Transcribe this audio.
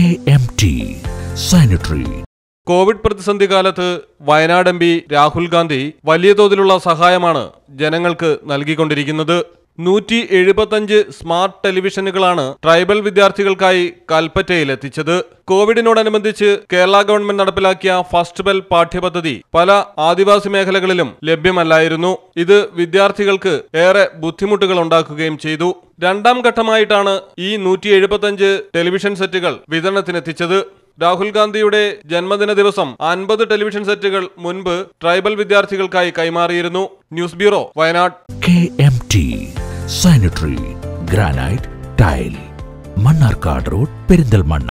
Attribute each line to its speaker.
Speaker 1: KMT Sanitary
Speaker 2: Covid പ്രതിസന്ധി കാലത്ത് Wayanad M P Rahul Gandhi വലിയ തോതിലുള്ള സഹായമാണ് ജനങ്ങൾക്ക് നൽകിക്കൊണ്ടിരിക്കുന്നത് നൂറ്റി എഴുപത്തഞ്ച് സ്മാർട്ട് ടെലിവിഷനുകളാണ് ട്രൈബൽ വിദ്യാർത്ഥികൾക്കായി കൽപ്പറ്റയിൽ എത്തിച്ചത് കോവിഡിനോടനുബന്ധിച്ച് കേരള ഗവൺമെന്റ് നടപ്പിലാക്കിയ ഫസ്റ്റ് ബെൽ പാഠ്യപദ്ധതി പല ആദിവാസി മേഖലകളിലും ലഭ്യമല്ലായിരുന്നു ഇത് വിദ്യാർത്ഥികൾക്ക് ഏറെ ബുദ്ധിമുട്ടുകൾ ഉണ്ടാക്കുകയും ചെയ്തു രണ്ടാം ഘട്ടമായിട്ടാണ് ഈ നൂറ്റി എഴുപത്തഞ്ച് ടെലിവിഷൻ സെറ്റുകൾ വിതരണത്തിനെത്തിച്ചത് രാഹുൽ ഗാന്ധിയുടെ ജന്മദിന ദിവസം അൻപത് ടെലിവിഷൻ സെറ്റുകൾ മുൻപ് ട്രൈബൽ വിദ്യാർത്ഥികൾക്കായി കൈമാറിയിരുന്നു news bureau Wayanad
Speaker 1: KMT Sanitary Granite Tile Mannarkkad road Perinthalmanna